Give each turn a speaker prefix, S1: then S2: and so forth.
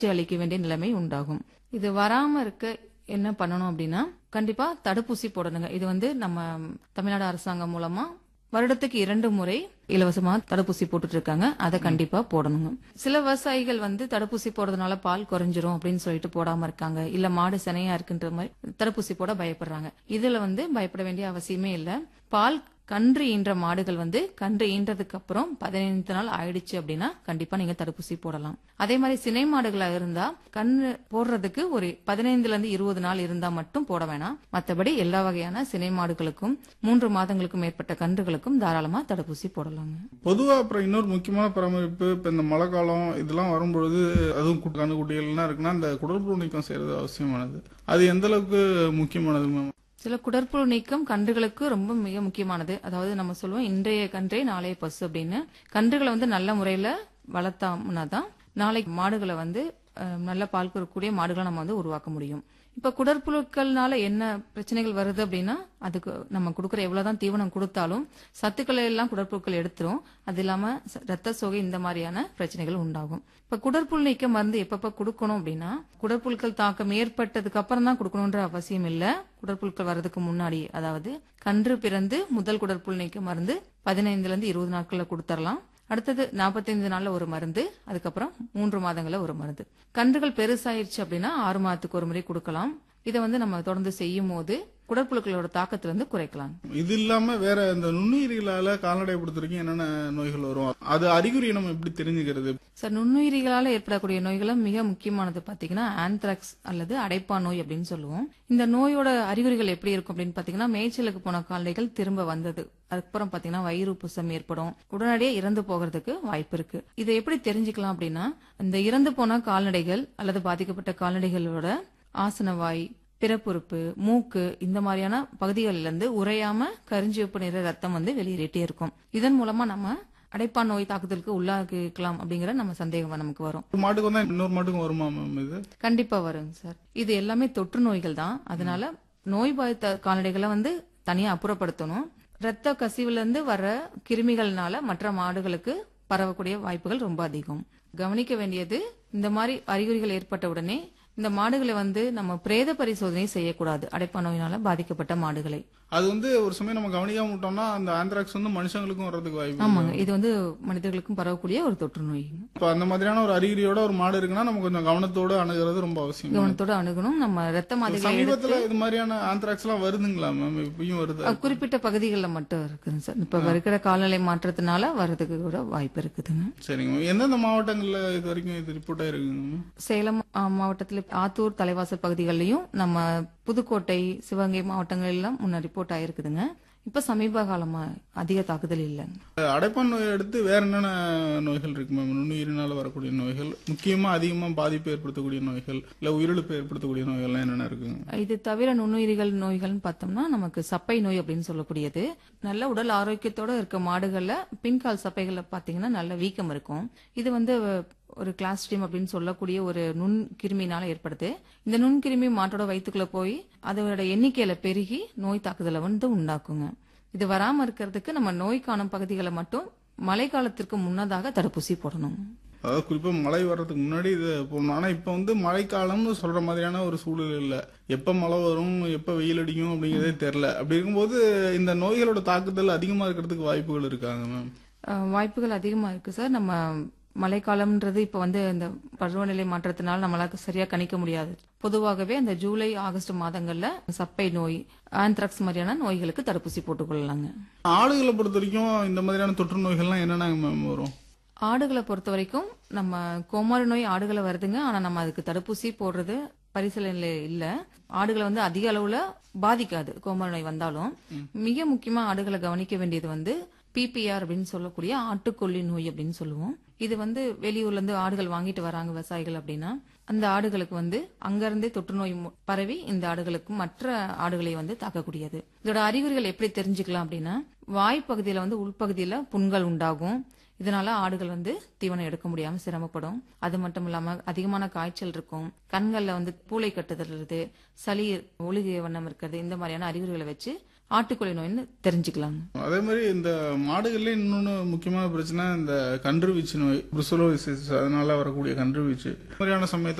S1: சிகிச்சை அளிக்க வேண்டிய நிலைமை உண்டாகும் இது வராம இருக்க என்ன பண்ணணும் அப்படின்னா கண்டிப்பா தடுப்பூசி போடணுங்க இது வந்து நம்ம தமிழ்நாடு அரசாங்கம் மூலமா வருடத்துக்கு இரண்டு முறை இலவசமா தடுப்பூசி போட்டுட்டு இருக்காங்க அதை கண்டிப்பா போடணுங்க சில விவசாயிகள் வந்து தடுப்பூசி போடுறதுனால பால் குறைஞ்சிரும் அப்படின்னு சொல்லிட்டு போடாம இருக்காங்க இல்ல மாடு சினையா இருக்குன்ற மாதிரி தடுப்பூசி போட பயப்படுறாங்க இதுல வந்து பயப்பட வேண்டிய அவசியமே இல்ல பால் கன்று ஈன்ற மாடுகள் வந்து கன்று ஈன்றதுக்கு அப்புறம் பதினைந்து நாள் ஆயிடுச்சு அப்படின்னா கண்டிப்பா நீங்க தடுப்பூசி போடலாம் அதே மாதிரி சினை மாடுகளா இருந்தா கன்று போடுறதுக்கு ஒரு பதினைந்துல இருந்து இருபது நாள் இருந்தா மட்டும் போட வேணாம் மத்தபடி எல்லா வகையான சினை மாடுகளுக்கும் மூன்று மாதங்களுக்கும் மேற்பட்ட கன்றுகளுக்கும் தாராளமா தடுப்பூசி போடலாங்க
S2: பொதுவா அப்புறம் இன்னொரு முக்கியமான பராமரிப்பு இப்ப இந்த மழை காலம் இதெல்லாம் வரும்பொழுது அதுவும் கு- கண்ணுக்குட்டிகள்லாம் இருக்குன்னா இந்த குடற்புழு நீக்கம் செய்யறது அவசியமானது அது எந்த அளவுக்கு முக்கியமானது மேம்
S1: சில குடற்புழு நீக்கம் கன்றுகளுக்கு ரொம்ப மிக முக்கியமானது அதாவது நம்ம சொல்லுவோம் இன்றைய கன்றே நாளைய பசு அப்படின்னு கன்றுகளை வந்து நல்ல முறையில வளர்த்தோம்னா தான் நாளைக்கு மாடுகளை வந்து அஹ், நல்ல பால் கொடுக்கக்கூடிய மாடுகளை நம்ம வந்து உருவாக்க முடியும் இப்ப குடற்புழுக்கள்னால என்ன பிரச்சனைகள் வருது அப்படின்னா அதுக்கு நம்ம கொடுக்குற எவ்வளவுதான் தீவனம் கொடுத்தாலும் சத்துக்களை எல்லாம் குடற்புழுக்கள் எடுத்துரும் அது இல்லாம ச- ரத்த சோகை இந்த மாதிரியான பிரச்சனைகள் உண்டாகும் இப்ப குடற்புழு நீக்க மருந்து எப்பப்ப கொடுக்கணும் அப்படின்னா குடற்புழுக்கள் தாக்கம் ஏற்பட்டதுக்கு அப்புறம் தான் கொடுக்கணுன்ற அவசியம் இல்ல குடற்புழுக்கள் வர்றதுக்கு முன்னாடி அதாவது கன்று பிறந்து முதல் குடற்புழு நீக்க மருந்து பதினைந்துல இருந்து இருபது நாட்கள்ல கொடுத்துடலாம் அடுத்தது 45 நாள்ல ஒரு மருந்து அதுக்கப்புறம் மூன்று மாதங்கள்ல ஒரு மருந்து கன்றுகள் பெருசாயிருச்சு அப்படின்னா ஆறு மாதத்துக்கு ஒரு முறை கொடுக்கலாம் இதை வந்து நம்ம தொடர்ந்து செய்யும் போது குடற்புழுக்களோட தாக்கத்துல இருந்து குறைக்கலாம்
S2: இது இல்லாம வேற இந்த நுண்ணுயிரிகளால கால்நடை பொறுத்த வரைக்கும் என்னென்ன நோய்கள் வரும் அது அறிகுறியை நம்ம எப்படி தெரிஞ்சுக்கிறது
S1: சார் நுண்ணுயிரிகளால ஏற்படக்கூடிய நோய்களும் மிக முக்கியமானது பாத்தீங்கன்னா ஆந்த்ராக்ஸ் அல்லது அடைப்பான் நோய் அப்படின்னு சொல்லுவோம் இந்த நோயோட அறிகுறிகள் எப்படி இருக்கும் அப்படின்னு பாத்தீங்கன்னா மேய்ச்சலுக்கு போன கால்நடைகள் திரும்ப வந்தது அதுக்கப்புறம் பாத்தீங்கன்னா வயிறு உப்புசம் ஏற்படும் உடனடியே இறந்து போகிறதுக்கு வாய்ப்பு இருக்கு இதை எப்படி தெரிஞ்சுக்கலாம் அப்படின்னா இந்த இறந்து போன கால்நடைகள் அல்லது பாதிக்கப்பட்ட கால்நடைகளோட ஆசனவாய் பிறப்புறுப்பு மூக்கு இந்த மாதிரியான பகுதிகளில இருந்து உறையாம கருஞ்சிவப்பு நிற ரத்தம் வந்து வெளியேறிட்டே இருக்கும் இதன் மூலமா நம்ம அடைப்பான் நோய் தாக்குதலுக்கு உள்ளாகிக்கலாம் அப்படிங்கிற நம்ம சந்தேகம் நமக்கு வரும்
S2: ஒரு மாட்டுக்கு வந்தா இன்னொரு மாட்டுக்கும் வருமா மேம் இது
S1: கண்டிப்பா வருங்க சார் இது எல்லாமே தொற்று நோய்கள் தான் அதனால நோய் பாதித்த கால்நடைகளை வந்து தனியா அப்புறப்படுத்தணும் ரத்த கசிவுல இருந்து வர கிருமிகள்னால மற்ற மாடுகளுக்கு பரவக்கூடிய வாய்ப்புகள் ரொம்ப அதிகம் கவனிக்க வேண்டியது இந்த மாதிரி அறிகுறிகள் ஏற்பட்ட உடனே இந்த மாடுகளை வந்து நம்ம பிரேத பரிசோதனை செய்யக்கூடாது அடைப்பான் நோயினால பாதிக்கப்பட்ட மாடுகளை
S2: அது வந்து ஒரு சமயம் நம்ம கவனிக்காம விட்டோம்னா அந்த ஆந்த்ராக்ஸ் வந்து மனுஷங்களுக்கும் வர்றதுக்கு வாய்ப்பு இருக்கு.
S1: ஆமாங்க இது வந்து மனிதர்களுக்கும் பரவக்கூடிய ஒரு தொற்று நோய்
S2: இப்ப அந்த மாதிரியான ஒரு அறிகுறியோட ஒரு மாடு இருக்குன்னா நம்ம கொஞ்சம் கவனத்தோட அணுகிறது ரொம்ப அவசியம்
S1: கவனத்தோட அணுகணும் நம்ம ரத்த மாதிரிகளை
S2: சமீபத்துல இது மாதிரியான ஆந்த்ராக்ஸ் எல்லாம் வருதுங்களா மேம் இப்பயும் வருது
S1: அஹ் குறிப்பிட்ட பகுதிகளில் மட்டும் இருக்குதுங்க சார் இப்ப இருக்கிற காலநிலை மாற்றத்தினால வர்றதுக்கு கூட வாய்ப்பு இருக்குதுங்க
S2: சரிங்க மேம் எந்தெந்த மாவட்டங்கள்ல இது வரைக்கும் இது ரிப்போர்ட் ஆயிருக்குங்க மேம்
S1: சேலம் அஹ், மாவட்டத்துல ஆத்தூர் தலைவாசல் பகுதிகளிலையும் நம்ம புதுக்கோட்டை சிவகங்கை மாவட்டங்கள்லாம் முன்ன ரிப்போர்ட் ஆயிருக்குதுங்க இப்ப சமீப காலமா அதிக தாக்குதல் இல்லைங்க
S2: அடைப்பான் நோய் அடுத்து வேற என்னென்ன நோய்கள் இருக்கு மேம் நுண்ணுயிரினால வரக்கூடிய நோய்கள் முக்கியமா அதிகமா பாதிப்பு ஏற்படுத்தக்கூடிய நோய்கள் இல்ல உயிரிழப்பு ஏற்படுத்தக்கூடிய நோய்கள்லாம் என்னென்ன இருக்குங்க
S1: இது தவிர நுண்ணுயிரிகள் நோய்கள்னு பார்த்தோம்னா நமக்கு சப்பை நோய் அப்படின்னு சொல்லக்கூடியது நல்ல உடல் ஆரோக்கியத்தோட இருக்க மாடுகள்ல பின்கால் சப்பைகள்ல பாத்தீங்கன்னா நல்ல வீக்கம் இருக்கும் இது வந்து ஒரு கிளாஸ்ட்ரீம் அப்படின்னு சொல்லக்கூடிய ஒரு நுண் கிருமினால ஏற்படுது இந்த நுண்கிருமி மாட்டோட வயிற்றுக்குள்ள போய் அதோட எண்ணிக்கையில பெருகி நோய் தாக்குதலை வந்து உண்டாக்குங்க இது வராம இருக்கிறதுக்கு நம்ம நோய் காணும் பகுதிகளை மட்டும் மழை காலத்திற்கு முன்னதாக தடுப்பூசி போடணும்
S2: அதாவது குறிப்பா மழை வர்றதுக்கு முன்னாடி இது போடணும் ஆனா இப்ப வந்து மழைக்காலம்னு சொல்ற மாதிரியான ஒரு சூழல் இல்ல எப்ப மழை வரும் எப்ப வெயில் அடிக்கும் அப்படிங்கறதே தெரியல அப்படி இருக்கும்போது இந்த நோய்களோட தாக்குதல் அதிகமா இருக்கிறதுக்கு வாய்ப்புகள் இருக்காங்க மேம்
S1: அஹ் வாய்ப்புகள் அதிகமா இருக்கு சார் நம்ம மழைக்காலம்ன்றது இப்ப வந்து இந்த பருவநிலை மாற்றத்தினால நம்மளால சரியா கணிக்க முடியாது பொதுவாகவே அந்த ஜூலை ஆகஸ்ட் மாதங்கள்ல சப்பை நோய் ஆந்த்ராக்ஸ் மாதிரியான நோய்களுக்கு தடுப்பூசி போட்டுக்கொள்ளலாங்க
S2: ஆடுகளை பொறுத்த வரைக்கும் இந்த மாதிரியான தொற்று நோய்கள்லாம் என்னென்ன மேம் வரும்
S1: ஆடுகளை பொறுத்த வரைக்கும் நம்ம கோமாரி நோய் ஆடுகளை வருதுங்க ஆனா நம்ம அதுக்கு தடுப்பூசி போடுறது பரிசீலனையில இல்ல ஆடுகளை வந்து அதிக அளவுல பாதிக்காது கோமாரி நோய் வந்தாலும் மிக முக்கியமா ஆடுகளை கவனிக்க வேண்டியது வந்து பிபிஆர் அப்படின்னு சொல்லக்கூடிய ஆட்டுக்கொல்லி நோய் அப்படின்னு சொல்லுவோம் இது வந்து வெளியூர்ல இருந்து ஆடுகள் வாங்கிட்டு வராங்க விவசாயிகள் அப்படின்னா அந்த ஆடுகளுக்கு வந்து அங்கிருந்தே தொற்று நோய் மு- பரவி இந்த ஆடுகளுக்கு மற்ற ஆடுகளை வந்து தாக்கக்கூடியது இதோட அறிகுறிகள் எப்படி தெரிஞ்சுக்கலாம் அப்படின்னா வாய் பகுதியில வந்து உள்பகுதியில புண்கள் உண்டாகும் இதனால ஆடுகள் வந்து தீவனம் எடுக்க முடியாம சிரமப்படும் அது மட்டும் இல்லாம அதிகமான காய்ச்சல் இருக்கும் கண்கள்ல வந்து பூளை கட்டுதல்றது சளி ஒழுகிய வண்ணம் இருக்கிறது இந்த மாதிரியான அறிகுறிகளை வச்சு ஆட்டுக்கொலை நோய்னு தெரிஞ்சுக்கலாங்க
S2: அதே மாதிரி இந்த மாடுகள்ல இன்னொன்னு முக்கியமான பிரச்சனை இந்த கன்றுவீச்சு நோய் புருசலோசிஸ் அதனால வரக்கூடிய கன்றுவீச்சு இந்த மாதிரியான சமயத்துல